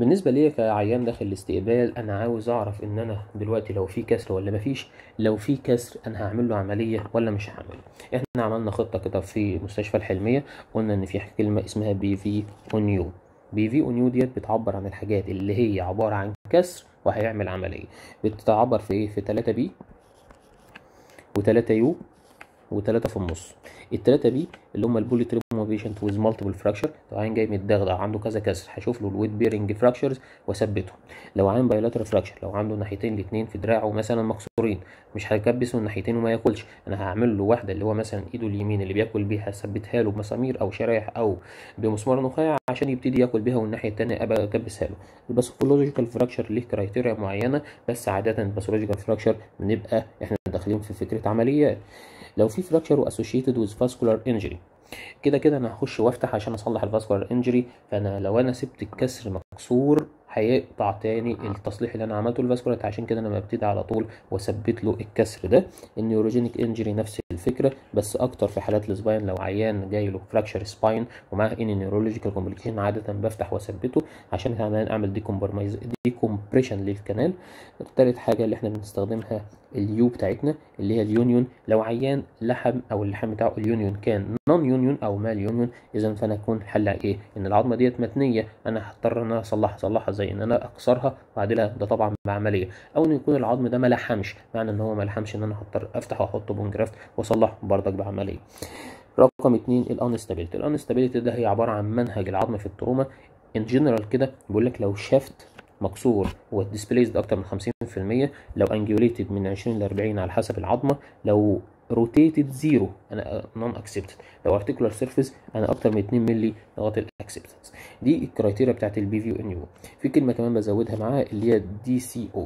بالنسبه ليا كعيان داخل الاستقبال انا عاوز اعرف ان انا دلوقتي لو في كسر ولا مفيش لو في كسر انا هعمل له عمليه ولا مش هعمله احنا عملنا خطه كده في مستشفى الحلميه قلنا ان في كلمه اسمها بي في اونيو بي في اونيو ديت بتعبر عن الحاجات اللي هي عباره عن كسر وهيعمل عمليه بتتعبر في ايه في 3 بي و3 يو و3 في النص التلاتة بي اللي هم البولي تريبوما بيشنت ويز مالتيبل فراكشر لو عين جاي متدغدغ عنده كذا كسر هشوف له الويت بيرنج فراكشرز واثبته لو عين بايلاترال فراكشر لو عنده ناحيتين الاثنين في دراعه مثلا مكسورين مش هيكبسه الناحيتين وما ياكلش انا هعمل له واحده اللي هو مثلا ايده اليمين اللي بياكل بيها اثبتها له بمسامير او شرايح او بمسمار نخاع عشان يبتدي ياكل بيها والناحيه الثانيه ابقى اكبسها له الباثولوجيكال فراكشر ليه كرايتيريا معينه بس عاده الباثولوجيكال فراكشر بنبقى احنا داخلين في فكره عمليات لو في فراكشر واسوشيتد ويز فاسكولار انجري كده كده انا هخش وافتح عشان اصلح الفاسكولار انجري فانا لو انا سبت الكسر مكسور هيقطع تاني التصليح اللي انا عملته الفاسكولار عشان كده انا ببتدي على طول واثبت له الكسر ده النيوروجينيك انجري نفس الفكره بس اكتر في حالات السباين لو عيان جاي له فراكشر سباين ومعاه ان نيورولوجيكال كومبليكيشن عاده بفتح واثبته عشان كمان اعمل ديكومبرمايز ديكومبريشن للكنال تالت حاجه اللي احنا بنستخدمها اليو بتاعتنا اللي هي اليونيون لو عيان لحم او اللحم بتاعه اليونيون كان نون يونيون او مال يونيون اذا فانا اكون الحل ايه ان العظمه ديت متنيه انا هضطر ان انا اصلحها اصلحها زي ان انا اكسرها واعدلها ده طبعا بعمليه او ان يكون العظم ده ما لحمش معنى ان هو ما لحمش ان انا هضطر افتح واحط بون جرافت واصلحه بردك بعمليه رقم اتنين الانستابيلتي الانستابيلتي ده هي عباره عن منهج العظم في التروما ان جنرال كده بيقول لك لو شافت مكسور والديسبليزد اكتر من 50% لو انجوليتد من 20 ل 40 على حسب العظمه لو روتيتد زيرو انا نون اكسبتد لو ارتيكولار سيرفيس انا اكتر من 2 مللي لغايه الاكسبتنس دي الكرايتيريا بتاعت البي في ان يو في كلمه كمان بزودها معاها اللي هي دي سي او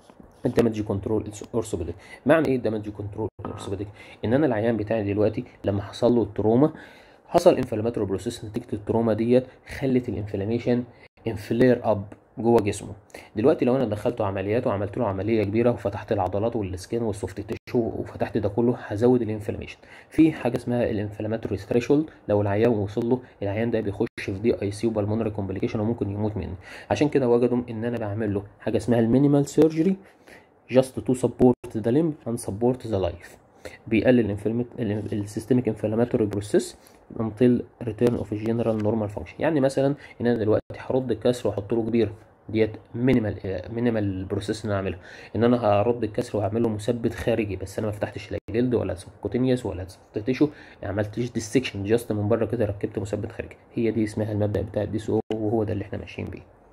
الدمج كنترول اورثوبيديك معنى ايه الدمج كنترول اورثوبيديك ان انا العيان بتاعي دلوقتي لما حصل له التروما حصل انفلاماتوري بروسيس نتيجه التروما ديت خلت الانفلاميشن انفلير اب جوه جسمه دلوقتي لو انا دخلته عمليات وعملت له عمليه كبيره وفتحت العضلات والسكين والسوفت تيشو وفتحت ده كله هزود الانفلاميشن في حاجه اسمها الانفلاماتوري ثريشولد لو العيان وصل له العيان ده بيخش في دي اي سي وبالمونري كومبليكيشن وممكن يموت منه عشان كده وجدوا ان انا بعمل له حاجه اسمها المينيمال سيرجري جاست تو سبورت ذا ليمب اند سبورت ذا لايف بيقلل السيستميك انفلاماتوري بروسيس until return of general normal function يعني مثلا ان انا دلوقتي هرد الكسر واحط له كبيره ديت مينيمال مينيمال بروسيس ان انا اعملها ان انا هرد الكسر واعمل له مثبت خارجي بس انا ما فتحتش لا جلد ولا سبكوتينيوس ولا تيشو ما عملتش ديسكشن جاست من بره كده ركبت مثبت خارجي هي دي اسمها المبدا بتاع الدي سو وهو ده اللي احنا ماشيين بيه